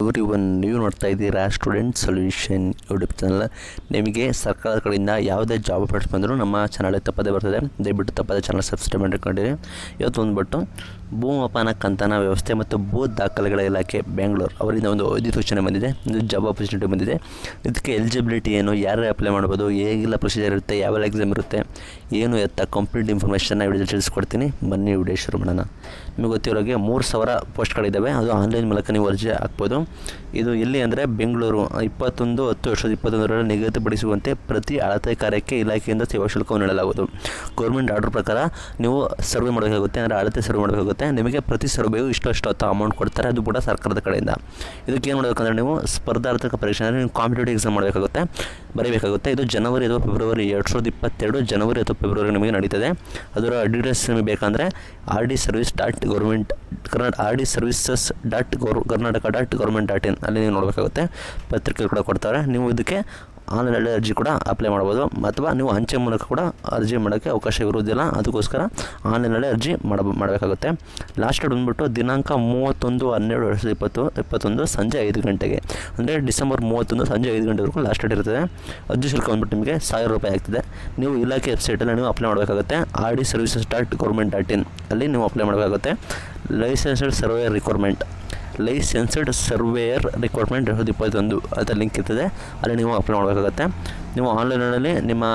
every one ನೀವು ನೋಡ್ತಾ ಇದ್ದೀರಾ ಸ್ಟೂಡೆಂಟ್ ಸೊಲ್ಯೂಷನ್ ಯೂಟ್ಯೂಬ್ ಚಾನಲ್ ನಿಮಗೆ ಸರ್ಕಾರದ ಕಡೆಯಿಂದ ಯಾವುದೇ ಜಾಬ್ ಅಪ್ಡೇಟ್ಸ್ ಬಂದರೂ ನಮ್ಮ ಚಾನಲ್ ತಪ್ಪದೇ ಬರ್ತದೆ ದಯವಿಟ್ಟು ತಪ್ಪದೇ ಚಾನಲ್ ಸಬ್ಸ್ಕ್ರೈಬ್ ಮಾಡಿಕೊಂಡಿರಿ ಇವತ್ತು ಬಂದ್ಬಿಟ್ಟು ಭೂಮಾಪನ ಕಂತನ ವ್ಯವಸ್ಥೆ ಮತ್ತು ಭೂ ದಾಖಲೆಗಳ ಇಲಾಖೆ ಬೆಂಗಳೂರು ಅವರಿಂದ ಒಂದು ಅಧಿಸೂಚನೆ ಬಂದಿದೆ ಒಂದು ಜಾಬ್ ಆಪರ್ಚುನಿಟಿ ಬಂದಿದೆ ಇದಕ್ಕೆ ಎಲಿಜಿಬಿಲಿಟಿ ಏನು ಯಾರು ಅಪ್ಲೈ ಮಾಡ್ಬೋದು ಹೇಗೆಲ್ಲ ಪ್ರೊಸೀಜರ್ ಇರುತ್ತೆ ಯಾವೆಲ್ಲ ಎಕ್ಸಾಮ್ ಇರುತ್ತೆ ಏನು ಎತ್ತ ಕಂಪ್ಲೀಟ್ ಇನ್ಫಾರ್ಮೇಷನ್ನ ವಿಡಿಯೋ ತಿಳಿಸ್ಕೊಡ್ತೀನಿ ಬನ್ನಿ ವಿಡಿಯೋ ಶುರು ಮಾಡೋಣ ನಿಮಗೆ ಗೊತ್ತಿರೋಗೆ ಮೂರು ಸಾವಿರ ಪೋಸ್ಟ್ಗಳಿದ್ದಾವೆ ಅದು ಆನ್ಲೈನ್ ಮೂಲಕ ನೀವು ಅರ್ಜಿ ಹಾಕ್ಬೋದು ಇದು ಎಲ್ಲಿ ಅಂದರೆ ಬೆಂಗಳೂರು ಇಪ್ಪತ್ತೊಂದು ಹತ್ತು ಎರಡು ಸಾವಿರದ ಇಪ್ಪತ್ತೊಂದರಲ್ಲಿ ನಿಗದಿಪಡಿಸುವಂತೆ ಪ್ರತಿ ಅಳತೆ ಕಾರ್ಯಕ್ಕೆ ಇಲಾಖೆಯಿಂದ ಸೇವಾ ಶುಲ್ಕವನ್ನು ನೀಡಲಾಗುವುದು ಗೌರ್ಮೆಂಟ್ ಆರ್ಡರ್ ಪ್ರಕಾರ ನೀವು ಸರ್ವೆ ಮಾಡಬೇಕಾಗುತ್ತೆ ಅಂದರೆ ಅಳತೆ ಸರ್ವೆ ಮಾಡಬೇಕಾಗುತ್ತೆ ನಿಮಗೆ ಪ್ರತಿ ಸರ್ವೆಯು ಇಷ್ಟು ಅಷ್ಟು ಹೊತ್ತು ಅಮೌಂಟ್ ಕೊಡ್ತಾರೆ ಅದು ಕೂಡ ಸರ್ಕಾರದ ಕಡೆಯಿಂದ ಇದಕ್ಕೆ ಏನು ಮಾಡಬೇಕಂದ್ರೆ ನೀವು ಸ್ಪರ್ಧಾರ್ಥಕ ಪರೀಕ್ಷೆ ಅಂದರೆ ನೀವು ಕಾಂಪಿಟೇಟಿವ್ ಎಕ್ಸಾಮ್ ಮಾಡಬೇಕಾಗುತ್ತೆ ಬರೀಬೇಕಾಗುತ್ತೆ ಇದು ಜನವರಿ ಅಥವಾ ಫೆಬ್ರವರಿ ಎರಡು ಸಾವಿರದ ಇಪ್ಪತ್ತೆರಡು ಜನವರಿ ಅಥವಾ ಫೆಬ್ರವರಿ ನಿಮಗೆ ನಡೀತದೆ ಅದರ ಡೀಟೇಲ್ಸ್ ನಿಮಗೆ ಬೇಕಂದರೆ R D service dot government Karnataka R D services dot gov Karnataka dot government dot in ಅಲ್ಲಿ ನೀವು ನೋಡಬೇಕಾಗುತ್ತೆ ಪತ್ರಿಕೆ ಕೂಡ ಕೊಡ್ತಾರೆ ನೀವು ಇದಕ್ಕೆ ಆನ್ಲೈನಲ್ಲಿ ಅರ್ಜಿ ಕೂಡ ಅಪ್ಲೈ ಮಾಡ್ಬೋದು ಅಥವಾ ನೀವು ಅಂಚೆ ಮೂಲಕ ಕೂಡ ಅರ್ಜಿ ಮಾಡೋಕ್ಕೆ ಅವಕಾಶ ಇರುವುದಿಲ್ಲ ಅದಕ್ಕೋಸ್ಕರ ಆನ್ಲೈನಲ್ಲಿ ಅರ್ಜಿ ಮಾಡ ಮಾಡಬೇಕಾಗುತ್ತೆ ಲಾಸ್ಟ್ ಡೇಟ್ ಬಂದುಬಿಟ್ಟು ದಿನಾಂಕ ಮೂವತ್ತೊಂದು ಹನ್ನೆರಡು ಎರಡು ಸಾವಿರದ ಇಪ್ಪತ್ತು ಇಪ್ಪತ್ತೊಂದು ಸಂಜೆ ಐದು ಗಂಟೆಗೆ ಅಂದರೆ ಡಿಸೆಂಬರ್ ಮೂವತ್ತೊಂದು ಸಂಜೆ ಐದು ಗಂಟೆವರೆಗೂ ಲಾಸ್ಟ್ ಡೇಟ್ ಇರ್ತದೆ ಅರ್ಜಿ ಶುಲ್ಕ ಬಂದ್ಬಿಟ್ಟು ನಿಮಗೆ ಸಾವಿರ ರೂಪಾಯಿ ಆಗ್ತದೆ ನೀವು ಇಲಾಖೆ ವೆಬ್ಸೈಟಲ್ಲಿ ನೀವು ಅಪ್ಲೈ ಮಾಡಬೇಕಾಗುತ್ತೆ R D services dot government dot in ಅಲ್ಲಿ ನೀವು ಅಪ್ಲೈ ಮಾಡಬೇಕಾಗುತ್ತೆ licensed surveyor requirement licensed surveyor requirement ಎರಡು ಸಾವಿರದ ಇಪ್ಪತ್ತೊಂದು ಅದರ ಲಿಂಕ್ ಇರ್ತದೆ ಅಲ್ಲಿ ನೀವು ಅಪ್ಲೈ ಮಾಡಬೇಕಾಗುತ್ತೆ ನೀವು ಆನ್ಲೈನಲ್ಲಿ ನಿಮ್ಮ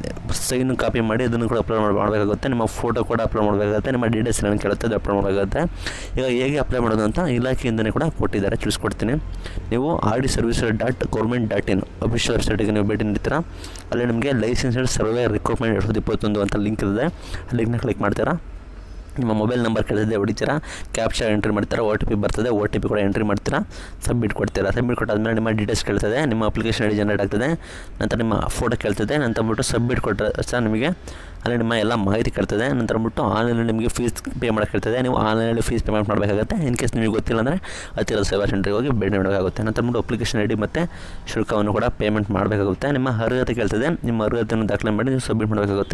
ಸೈನ್ ಕಾಪಿ ಮಾಡಿ ಅದನ್ನು ಕೂಡ ಅಪ್ಲೋಡ್ ಮಾಡಿ ಮಾಡಬೇಕಾಗುತ್ತೆ ನಿಮ್ಮ ಫೋಟೋ ಕೂಡ ಅಪ್ಲೋಡ್ ಮಾಡಬೇಕಾಗುತ್ತೆ ನಿಮ್ಮ ಡೀಟೇಲ್ಸ್ ಏನು ಕೇಳುತ್ತೆ ಅದು ಅಪ್ಲೋಡ್ ಮಾಡಬೇಕಾಗುತ್ತೆ ಈಗ ಹೇಗೆ ಅಪ್ಲೈ ಮಾಡೋದು ಅಂತ ಇಲಾಖೆಯಿಂದಲೇ ಕೂಡ ಕೊಟ್ಟಿದ್ದಾರೆ ತಿಳಿಸ್ಕೊಡ್ತೀನಿ ನೀವು R D service dot government dot in official ವೆಬ್ಸೈಟಿಗೆ ನೀವು ಭೇಟಿ ನೀಡ್ತೀರಾ ಅಲ್ಲಿ ನಿಮಗೆ ಲೈಸೆನ್ಸ್ಡ್ ಸರ್ವೆ ರಿಕ್ರೂಟ್ಮೆಂಟ್ ಎರಡು ಸಾವಿರದ ಇಪ್ಪತ್ತೊಂದು ಅಂತ ಲಿಂಕ್ ಇರ್ತದೆ ಆ ಲಿಂಕ್ನ ಕ್ಲಿಕ್ ಮಾಡ್ತೀರಾ ನಿಮ್ಮ ಮೊಬೈಲ್ ನಂಬರ್ ಕೇಳಿದ್ರೆ ಹೊಡಿತೀರಾ ಕ್ಯಾಪ್ಚರ್ ಎಂಟ್ರಿ ಮಾಡ್ತೀರಾ ಓ ಟಿ ಪಿ ಬರ್ತದೆ ಓ ಟಿ ಪಿ ಕೂಡ ಎಂಟ್ರಿ ಮಾಡ್ತೀರಾ ಸಬ್ಮಿಟ್ ಕೊಡ್ತೀರಾ ಸಬ್ಮಿಟ್ ಕೊಟ್ಟಾದ್ಮೇಲೆ ನಿಮ್ಮ ಡೀಟೇಲ್ಸ್ ಕೇಳ್ತದೆ ನಿಮ್ಮ ಅಪ್ಲಿಕೇಶನ್ ಐಡಿ ಜನರೇಟ್ ಆಗ್ತದೆ ನಂತರ ನಿಮ್ಮ ಫೋಟೋ ಕೇಳ್ತದೆ ನಂತರ ಬಿಟ್ಟು ಸಬ್ಮಿಟ್ ಕೊಟ್ಟರೆ ಸಹ ನಿಮಗೆ ಅಲ್ಲಿ ನಿಮ್ಮ ಎಲ್ಲ ಮಾಹಿತಿ ಕೇಳ್ತದೆ ನಂತರ ಬಿಟ್ಟು ಆನ್ಲೈನಲ್ಲಿ ನಿಮಗೆ ಫೀಸ್ ಪೇ ಮಾಡೋಕ್ಕೆ ಹೇಳ್ತದೆ ನೀವು ಆನ್ಲೈನಲ್ಲಿ ಫೀಸ್ ಪೇಮೆಂಟ್ ಮಾಡಬೇಕಾಗುತ್ತೆ ಇನ್ ಕೇಸ್ ನಿಮಗೆ ಗೊತ್ತಿಲ್ಲ ಅಂದರೆ ಹತ್ತಿರದ ಸೇವಾ ಸೆಂಟ್ರಿಗೆ ಹೋಗಿ ಭೇಟಿ ನೀಡಬೇಕಾಗುತ್ತೆ ನಂತರ ಬಿಟ್ಟು ಅಪ್ಲಿಕೇಶನ್ ಐ ಡಿ ಮತ್ತು ಶುಲ್ಕವನ್ನು ಕೂಡ ಪೇಮೆಂಟ್ ಮಾಡಬೇಕಾಗುತ್ತೆ ನಿಮ್ಮ ಅರ್ಹತೆ ಕೇಳ್ತದೆ ನಿಮ್ಮ ಅರ್ಹತೆಯನ್ನು ದಾಖಲೆ ಮಾಡಿ ನೀವು ಸಬ್ಮಿಟ್ ಮಾಡಬೇಕಾಗುತ್ತೆ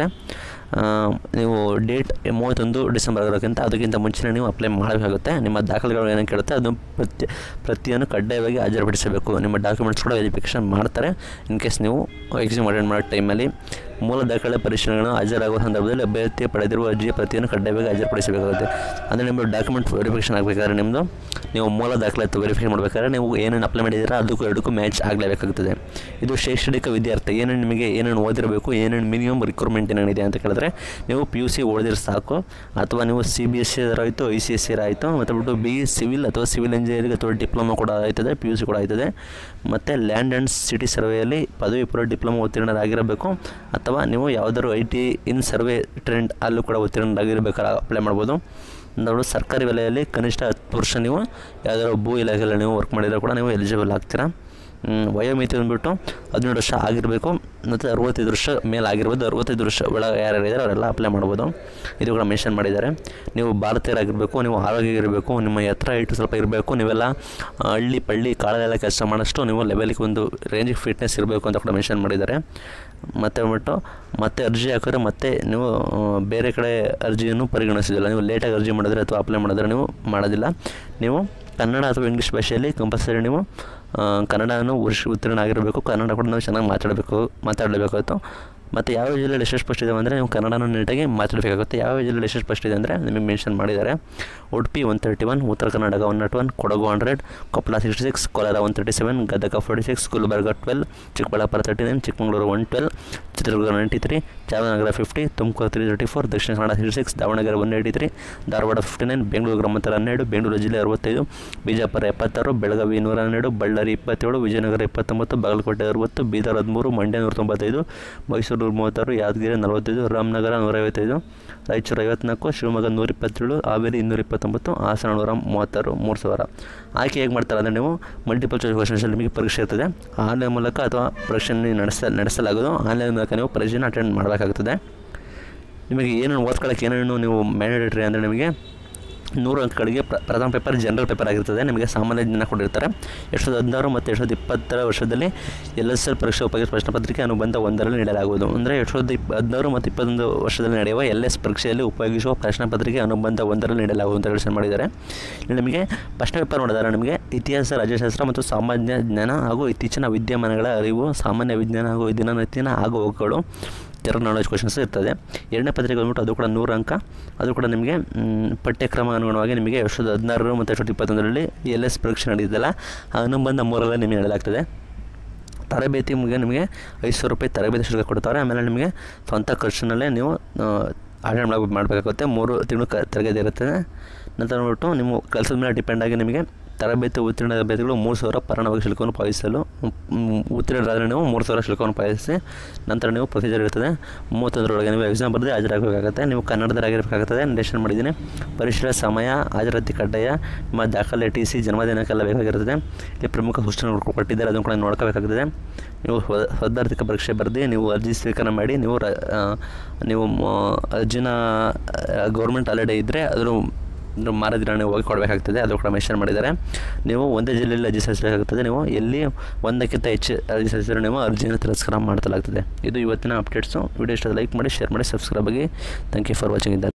ನೀವು ಡೇಟ್ ಮೂವತ್ತೊಂದು ಡಿಸೆಂಬರ್ ಆಗೋಕ್ಕಿಂತ ಅದಕ್ಕಿಂತ ಮುಂಚೆನೇ ನೀವು ಅಪ್ಲೈ ಮಾಡಬೇಕಾಗುತ್ತೆ ನಿಮ್ಮ ದಾಖಲೆಗಳು ಏನೇನು ಕೇಳುತ್ತೆ ಅದು ಪ್ರತಿ ಪ್ರತಿಯನ್ನು ಕಡ್ಡಾಯವಾಗಿ ಹಾಜರುಪಡಿಸಬೇಕು ನಿಮ್ಮ ಡಾಕ್ಯುಮೆಂಟ್ಸ್ ಕೂಡ ವೆರಿಫಿಕೇಷನ್ ಮಾಡ್ತಾರೆ ಇನ್ ಕೇಸ್ ನೀವು ಎಕ್ಸಾಮ್ ಅಟೆಂಡ್ ಮಾಡೋ ಟೈಮಲ್ಲಿ ಮೂಲ ದಾಖಲೆ ಪರಿಶೀಲನೆಗಳನ್ನು ಹಾಜರಾಗುವ ಸಂದರ್ಭದಲ್ಲಿ ಅಭ್ಯರ್ಥಿ ಪಡೆದಿರುವ ಅರ್ಜಿಯ ಪ್ರತಿಯನ್ನು ಕಡ್ಡಾಯವಾಗಿ ಹಾಜರುಪಡಿಸಬೇಕಾಗುತ್ತೆ ಅಂದರೆ ನಿಮ್ಮ ಡಾಕ್ಯುಮೆಂಟ್ ವೆರಿಫಿಕೇಷನ್ ಆಗಬೇಕಾದ್ರೆ ನಿಮ್ಮದು ನೀವು ಮೂಲ ದಾಖಲೆ ವೆರಿಫಿಕೇಷನ್ ಮಾಡಬೇಕಾದ್ರೆ ನೀವು ಏನೇನು ಅಪ್ಲೈ ಮಾಡಿದ್ದೀರಾ ಅದಕ್ಕೂ ಎರಡಕ್ಕೂ ಮ್ಯಾಚ್ ಆಗಲೇಬೇಕಾಗುತ್ತದೆ ಇದು ಶೈಕ್ಷಣಿಕ ವಿದ್ಯಾರ್ಥಿ ಏನೇನು ನಿಮಗೆ ಏನೇನು ಓದಿರಬೇಕು ಏನೇನು ಮಿನಿಮಮ್ ರಿಕ್ರೂಟ್ಮೆಂಟ್ ಏನೇನಿದೆ ಅಂತ ಕೇಳಿದ್ರೆ ನೀವು ಪಿ ಯು ಸಿ ಓದಿದ್ರೆ ಸಾಕು ಅಥವಾ ನೀವು ಸಿ ಬಿ ಎಸ್ ಸಿ ಆಯಿತು ಐ ಸಿ ಎಸ್ ಸಿ ಆಯಿತು ಮತ್ತು ಬಿಟ್ಟು ಬಿ ಸಿವಿಲ್ ಅಥವಾ ಸಿವಿಲ್ ಇಂಜಿನಿಯರಿಂಗ್ ಅಥವಾ ಡಿಪ್ಲೊಮಾ ಕೂಡ ಆಯ್ತದೆ ಪಿ ಯು ಸಿ ಕೂಡ ಆಯ್ತದೆ ಮತ್ತು ಲ್ಯಾಂಡ್ ಆ್ಯಂಡ್ ಸಿಟಿ ಸರ್ವೆಯಲ್ಲಿ ಪದವಿ ಪೂರ್ವ ಡಿಪ್ಲೊಮಾ ಉತ್ತೀರ್ಣರಾಗಿರಬೇಕು ಅಥವಾ ನೀವು ಯಾವುದಾದ್ರು I T in survey trend ಅಲ್ಲೂ ಕೂಡ ಉತ್ತೀರ್ಣರಾಗಿರ್ಬೇಕಾದ್ರೆ ಅಪ್ಲೈ ಮಾಡ್ಬೋದು ನಾವು ಸರ್ಕಾರಿ ವಲಯದಲ್ಲಿ ಕನಿಷ್ಠ ಹತ್ತು ವರ್ಷ ನೀವು ಯಾವುದಾದ್ರು ಭೂ ಇಲಾಖೆಯಲ್ಲಿ ನೀವು ವರ್ಕ್ ಮಾಡಿದರೆ ಕೂಡ ನೀವು ಎಲಿಜಿಬಲ್ ಆಗ್ತೀರಾ ವಯೋಮಿತಿ ಬಂದುಬಿಟ್ಟು ಹದಿನೇಳು ವರ್ಷ ಆಗಿರಬೇಕು ಮತ್ತು ಅರವತ್ತೈದು ವರ್ಷ ಮೇಲೆ ಆಗಿರ್ಬೋದು ಅರವತ್ತೈದು ವರ್ಷ ಒಳಗೆ ಯಾರ್ಯಾರು ಇದ್ದಾರೆ ಅವರೆಲ್ಲ ಅಪ್ಲೈ ಮಾಡ್ಬೋದು ಇದು ಕೂಡ ಮೆನ್ಷನ್ ಮಾಡಿದ್ದಾರೆ ನೀವು ಭಾರತೀಯರಾಗಿರಬೇಕು ನೀವು ಆರೋಗ್ಯ ಇರಬೇಕು ನಿಮ್ಮ ಎತ್ತರ ಹೈಟು ಸ್ವಲ್ಪ ಇರಬೇಕು ನೀವೆಲ್ಲ ಹಳ್ಳಿ ಪಳ್ಳಿ ಕಾಳೆಲ್ಲ ಕೆಲಸ ಮಾಡೋಷ್ಟು ನೀವು ಲೆವೆಲಿಗೆ ಒಂದು ರೇಂಜಿಗೆ ಫಿಟ್ನೆಸ್ ಇರಬೇಕು ಅಂತ ಕೂಡ ಮೆನ್ಷನ್ ಮಾಡಿದ್ದಾರೆ ಮತ್ತು ಬಂದ್ಬಿಟ್ಟು ಮತ್ತೆ ಅರ್ಜಿ ಹಾಕಿದ್ರೆ ಮತ್ತೆ ನೀವು ಬೇರೆ ಕಡೆ ಅರ್ಜಿಯನ್ನು ಪರಿಗಣಿಸೋದಿಲ್ಲ ನೀವು ಲೇಟಾಗಿ ಅರ್ಜಿ ಮಾಡಿದ್ರೆ ಅಥವಾ ಅಪ್ಲೈ ಮಾಡಿದ್ರೆ ನೀವು ಮಾಡೋದಿಲ್ಲ ನೀವು ಕನ್ನಡ ಅಥವಾ ಇಂಗ್ಲೀಷ್ ಭಾಷೆಯಲ್ಲಿ ಕಂಪಲ್ಸರಿ ನೀವು ಕನ್ನಡವನ್ನು ವರ್ಷ ಉತ್ತೀರ್ಣ ಆಗಿರಬೇಕು ಕನ್ನಡ ಕೂಡ ನಾವು ಚೆನ್ನಾಗಿ ಮಾತಾಡಬೇಕು ಮಾತಾಡಲೇಬೇಕಾಗುತ್ತೆ ಮತ್ತು ಯಾವ ಜಿಲ್ಲೆಯಲ್ಲಿ ಎಷ್ಟು ಫಸ್ಟ್ ಇದೆ ಅಂದರೆ ನೀವು ಕನ್ನಡನ ನೀಟಾಗಿ ಮಾತಾಡಬೇಕಾಗುತ್ತೆ ಯಾವ ಜಿಲ್ಲೆಯಲ್ಲಿ ಎಷ್ಟು ಫಸ್ಟ್ ಇದೆ ಅಂದರೆ ನಿಮಗೆ ಮೆನ್ಷನ್ ಮಾಡಿದ್ದಾರೆ Udupi one thirty one Uttara Karnataka one nought one Kodagu hundred Koppal sixty six Kolar one thirty seven Gadag forty six Gulbarga twelve Chikkaballapur thirty nine Chikkamagaluru one twelve Chitradurga ninety three Chamarajanagar fifty Tumakuru three thirty four Dakshina Kannada sixty six Davanagere one eighty three Dharwad fifty nine Bengaluru Gramantara ಹನ್ನೆರಡು ಬೆಂಗಳೂರು ಜಿಲ್ಲೆ ಅರವತ್ತೈದು ಬಿಜಾಪುರ ಎಪ್ಪತ್ತಾರು ಬೆಳಗಾವಿ ನೂರ ಹನ್ನೆರಡು ಬಳ್ಳಾರಿ ಇಪ್ಪತ್ತೇಳು ವಿಜಯನಗರ ಇಪ್ಪತ್ತೊಂಬತ್ತು ಬಾಗಲಕೋಟೆ ಅರವತ್ತು ಬೀದರ್ ಹದಿಮೂರು ಮಂಡ್ಯ ನೂರ ತೊಂಬತ್ತೈದು ಮೈಸೂರು ನೂರ ಮೂವತ್ತಾರು ಯಾದಗಿರಿ ನಲವತ್ತೈದು ರಾಮನಗರ ನೂರೈವತ್ತೈದು ರಾಯಚೂರು ಐವತ್ನಾಲ್ಕು ಶಿವಮೊಗ್ಗ ನೂರ ಇಪ್ಪತ್ತೇಳು ಹಾವೇರಿ ಇನ್ನೂರ ಇಪ್ಪತ್ತೊಂಬತ್ತು ಹಾಸನ ನೂರ ಮೂವತ್ತಾರು ಮೂರು ಸಾವಿರ ಆಯ್ಕೆ ಹೇಗೆ ಮಾಡ್ತಾರೆ ಅಂದರೆ ನೀವು ಮಲ್ಟಿಪಲ್ ಚಾಯ್ಸ್ ಕ್ವಶನ್ಸಲ್ಲಿ ನಿಮಗೆ ಪರೀಕ್ಷೆ ಇರ್ತದೆ ಆನ್ಲೈನ್ ಮೂಲಕ ಅಥವಾ ಪರೀಕ್ಷೆಯನ್ನು ನಡೆಸ ನಡೆಸಲಾಗೋದು ಆನ್ಲೈನ್ ಮೂಲಕ ನೀವು ಪರೀಕ್ಷೆನ ಅಟೆಂಡ್ ಮಾಡಬೇಕಾಗ್ತದೆ ನಿಮಗೆ ಏನೇನು ಓದ್ಕೊಳ್ಳೋಕೆ ಏನೇನು ನೀವು ಮ್ಯಾಂಡೇಟರಿ ಅಂದರೆ ನಿಮಗೆ ನೂರು ಅಂಕಗಳಿಗೆ ಪ್ರ ಪ್ರಥಮ ಪೇಪರ್ ಜನರಲ್ ಪೇಪರ್ ಆಗಿರ್ತದೆ ನಿಮಗೆ ಸಾಮಾನ್ಯ ಜ್ಞಾನ ಕೊಟ್ಟಿರ್ತಾರೆ ಎರಡು ಸಾವಿರದ ಹದಿನಾರು ಮತ್ತು ಎರಡು ಸಾವಿರದ ಇಪ್ಪತ್ತರ ವರ್ಷದಲ್ಲಿ ಎಲ್ ಎಸ್ ಎಲ್ ಪರೀಕ್ಷೆ ಉಪಯೋಗಿಸುವ ಪ್ರಶ್ನೆ ಪತ್ರಿಕೆ ಅನುಬಂಧ ಒಂದರಲ್ಲಿ ನೀಡಲಾಗುವುದು ಅಂದರೆ ಎರಡು ಸಾವಿರದ ಇಪ್ಪ ಹದಿನಾರು ಮತ್ತು ಇಪ್ಪತ್ತೊಂದು ವರ್ಷದಲ್ಲಿ ನಡೆಯುವ ಎಲ್ ಎಸ್ ಪರೀಕ್ಷೆಯಲ್ಲಿ ಉಪಯೋಗಿಸುವ ಪ್ರಶ್ನೆ ಪತ್ರಿಕೆ ಅನುಬಂಧ ಒಂದರಲ್ಲಿ ನೀಡಲಾಗುವುದು ಅಂತ ಘೋಷಣೆ ಮಾಡಿದ್ದಾರೆ ಇಲ್ಲಿ ನಿಮಗೆ ಪ್ರಶ್ನೆ ಪೇಪರ್ ನೋಡಿದರೆ ನಿಮಗೆ ಇತಿಹಾಸ ರಾಜ್ಯಶಾಸ್ತ್ರ ಮತ್ತು ಸಾಮಾನ್ಯ ಜ್ಞಾನ ಹಾಗೂ ಇತ್ತೀಚಿನ ವಿದ್ಯಮಾನಗಳ ಅರಿವು ಸಾಮಾನ್ಯ ವಿಜ್ಞಾನ ಹಾಗೂ ದಿನನಿತ್ಯನ ಆಗುಹೋಗುಗಳು ಜನರಲ್ ನಾಲೆಜ್ ಕ್ವಶನ್ಸ್ ಇರ್ತದೆ ಎರಡನೇ ಪತ್ರಿಕೆ ಬಂದ್ಬಿಟ್ಟು ಅದು ಕೂಡ ನೂರು ಅಂಕ ಅದು ಕೂಡ ನಿಮಗೆ ಮ್, ಪಠ್ಯಕ್ರಮ ಅನುಗುಣವಾಗಿ ನಿಮಗೆ ಎರಡು ಸಾವಿರದ ಹದಿನಾರು ಮತ್ತು ಎರಡು ಸಾವಿರದ ಇಪ್ಪತ್ತೊಂದರಲ್ಲಿ ಎಲ್ ಎಸ್ ಪರೀಕ್ಷೆ ನಡೆದಿದ್ದಲ್ಲ ಆ ಅನುಬಂಧ ಮೂರಲ್ಲೇ ನಿಮಗೆ ನೀಡಲಾಗ್ತದೆ ತರಬೇತಿ ನಿಮಗೆ ನಿಮಗೆ ಐದು ಸಾವಿರ ರೂಪಾಯಿ ತರಬೇತಿ ಶುಲ್ಕ ಕೊಡ್ತಾರೆ ಆಮೇಲೆ ನಿಮಗೆ ಸ್ವಂತ ಖರ್ಚಿನಲ್ಲೇ ನೀವು ಆಡಳಿತ ಮಾಡಿ ಮಾಡಬೇಕಾಗುತ್ತೆ ಮೂರು ತಿಂಗಳು ಕ ತರಗತಿ ಇರುತ್ತೆ ನಂತರ ನೋಡ್ಬಿಟ್ಟು ನೀವು ಕೆಲಸದ ಮೇಲೆ ಡಿಪೆಂಡ್ ಆಗಿ ನಿಮಗೆ ತರಬೇತಿ ಉತ್ತೀರ್ಣ ಅಭ್ಯರ್ಥಿಗಳು ಮೂರು ಸಾವಿರ ಪರಣವಾಗಿ ಶುಲ್ಕವನ್ನು ಪಾವತಿಸಲು ಮ್, ಉತ್ತೀರ್ಣರಾದರೆ ನೀವು ಮೂರು ಸಾವಿರ ಶುಲ್ಕವನ್ನು ಪಾವತಿಸಿ ನಂತರ ನೀವು ಪ್ರೊಸೀಜರ್ ಇರ್ತದೆ ಮೂವತ್ತೊಂದರೊಳಗೆ ನೀವು ಎಕ್ಸಾಮ್ ಬರೆದು ಹಾಜರಾಗಬೇಕಾಗುತ್ತೆ ನೀವು ಕನ್ನಡದರಾಗಿರಬೇಕಾಗುತ್ತದೆ ನೇಷನ್ ಮಾಡಿದ್ದೀನಿ ಪರೀಕ್ಷೆಯ ಸಮಯ ಹಾಜರಾತಿ ಕಡ್ಡಾಯ ನಿಮ್ಮ ದಾಖಲೆ ಟಿ ಸಿ ಜನ್ಮ ದಿನಾಂಕೆಲ್ಲ ಬೇಕಾಗಿರ್ತದೆ ಇಲ್ಲಿ ಪ್ರಮುಖ ಸೂಚನೆಗಳು ಕೊಟ್ಟಿದ್ದಾರೆ ಅದನ್ನು ಕೂಡ ನೋಡ್ಕೋಬೇಕಾಗ್ತದೆ ನೀವು ಸ್ವ- ಸ್ಪರ್ಧಾರ್ಥಕ ಪರೀಕ್ಷೆ ಬರೆದು ನೀವು ಅರ್ಜಿ ಸ್ವೀಕಾರ ಮಾಡಿ ನೀವು ರ ಆ, ನೀವು ಮ- ಅರ್ಜಿನ ಗೌರ್ಮೆಂಟ್ ಹಾಲಿಡೇ ಇದ್ದರೆ ಅದ್ರ ಅದ್ರ ಮಾರ ದಿನ ನೀವು ಹೋಗಿ ಕೊಡಬೇಕಾಗ್ತದೆ ಅದು ಕೂಡ ಮೆನ್ಷನ್ ಮಾಡಿದ್ದಾರೆ ನೀವು ಒಂದೇ ಜಿಲ್ಲೆಯಲ್ಲಿ ಅರ್ಜಿ ಸಲ್ಲಿಸಬೇಕಾಗ್ತದೆ ನೀವು ಎಲ್ಲಿ ಒಂದಕ್ಕಿಂತ ಹೆಚ್ಚು ಅರ್ಜಿ ಸಲ್ಲಿಸಿದ್ರೆ ನೀವು ಅರ್ಜಿಯನ್ನು ತಿರಸ್ಕಾರ ಮಾಡ್ತಲಾಗ್ತದೆ ಇದು ಇವತ್ತಿನ ಅಪ್ಡೇಟ್ಸು ವಿಡಿಯೋ ಇಷ್ಟ ಲೈಕ್ ಮಾಡಿ ಶೇರ್ ಮಾಡಿ ಸಬ್ಸ್ಕ್ರೈಬ್ ಆಗಿ ಥ್ಯಾಂಕ್ ಯು ಫಾರ್ ವಾಚಿಂಗ್ ಇದ್ದ